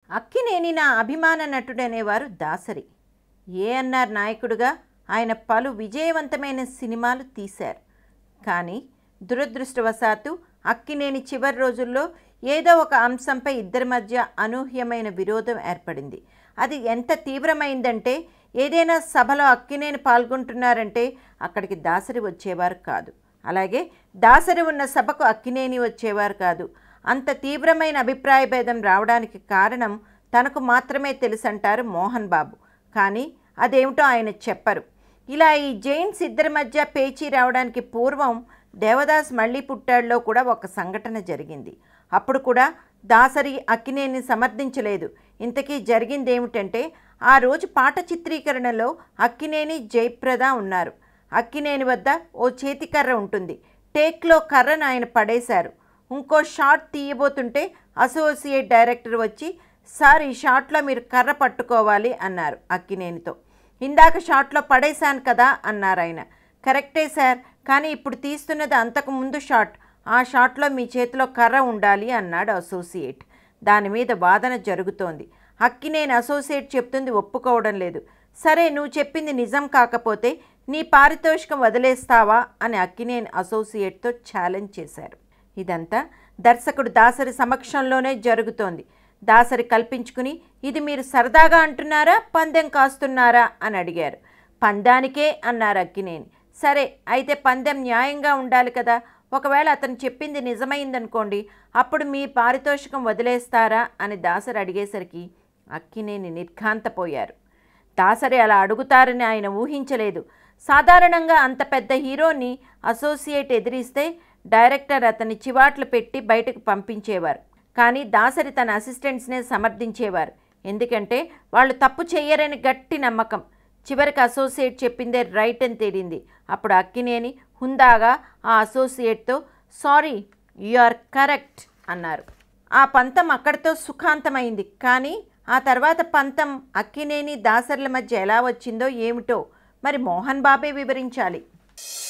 అక్కినేని నా అభిమాన నటుడనేవారు దాసరి ఏఎన్ఆర్ నాయకుడుగా ఆయన పలు విజయవంతమైన సినిమాలు తీశారు కానీ దురదృష్టవశాత్తు అక్కినేని చివరి రోజుల్లో ఏదో ఒక అంశంపై ఇద్దరి మధ్య అనూహ్యమైన విరోధం ఏర్పడింది అది ఎంత తీవ్రమైందంటే ఏదైనా సభలో అక్కినేని పాల్గొంటున్నారంటే అక్కడికి దాసరి వచ్చేవారు కాదు అలాగే దాసరి ఉన్న సభకు అక్కినేని వచ్చేవారు కాదు అంత తీవ్రమైన అభిప్రాయ భేదం రావడానికి కారణం తనకు మాత్రమే తెలుసంటారు మోహన్ బాబు కానీ అదేమిటో ఆయన చెప్పరు ఇలా ఈ జైన్స్ ఇద్దరి మధ్య పేచీ రావడానికి పూర్వం దేవదాస్ మళ్ళీ పుట్టాడులో కూడా ఒక సంఘటన జరిగింది అప్పుడు కూడా దాసరి అక్కినేని సమర్థించలేదు ఇంతకీ జరిగింది ఏమిటంటే ఆ రోజు పాట చిత్రీకరణలో అక్కినేని జయప్రద ఉన్నారు అక్కినేని వద్ద ఓ చేతికర్ర ఉంటుంది టేక్లో కర్రను ఆయన పడేశారు ఇంకో షాట్ తీయబోతుంటే అసోసియేట్ డైరెక్టర్ వచ్చి సార్ ఈ షాట్లో మీరు కర్ర పట్టుకోవాలి అన్నారు అక్కినేనితో ఇందాక షాట్లో పడేశాను కదా అన్నారు ఆయన కరెక్టే సార్ కానీ ఇప్పుడు తీస్తున్నది అంతకు ముందు షాట్ ఆ షాట్లో మీ చేతిలో కర్ర ఉండాలి అన్నాడు అసోసియేట్ దాని మీద వాదన జరుగుతోంది అక్కినేని అసోసియేట్ చెప్తుంది ఒప్పుకోవడం లేదు సరే నువ్వు చెప్పింది నిజం కాకపోతే నీ పారితోషికం వదిలేస్తావా అని అక్కినేని అసోసియేట్తో ఛాలెంజ్ చేశారు ఇదంతా దర్శకుడు దాసరి సమక్షంలోనే జరుగుతోంది దాసరి కల్పించుకుని ఇది మీరు సరదాగా అంటున్నారా పందెం కాస్తున్నారా అని అడిగారు పందానికే అన్నారు అక్కినేని సరే అయితే పందెం న్యాయంగా ఉండాలి కదా ఒకవేళ అతను చెప్పింది నిజమైందనుకోండి అప్పుడు మీ పారితోషికం వదిలేస్తారా అని దాసరి అడిగేసరికి అక్కినేని నిర్ఘాంతపోయారు దాసరి అలా అడుగుతారని ఆయన ఊహించలేదు సాధారణంగా అంత పెద్ద హీరోని అసోసియేట్ ఎదిరిస్తే డైరెక్టర్ అతని చివాట్లు పెట్టి బయటకు పంపించేవారు కానీ దాసరి తన అసిస్టెంట్స్నే సమర్థించేవారు ఎందుకంటే వాళ్ళు తప్పు చేయరని గట్టి నమ్మకం చివరికి అసోసియేట్ చెప్పిందే రైట్ అని తేలింది అప్పుడు అక్కినేని హుందాగా ఆ అసోసియేట్తో సారీ యు ఆర్ కరెక్ట్ అన్నారు ఆ పంతం అక్కడితో సుఖాంతమైంది కానీ ఆ తర్వాత పంతం అక్కినేని దాసర్ల మధ్య ఎలా వచ్చిందో ఏమిటో మరి మోహన్ బాబే వివరించాలి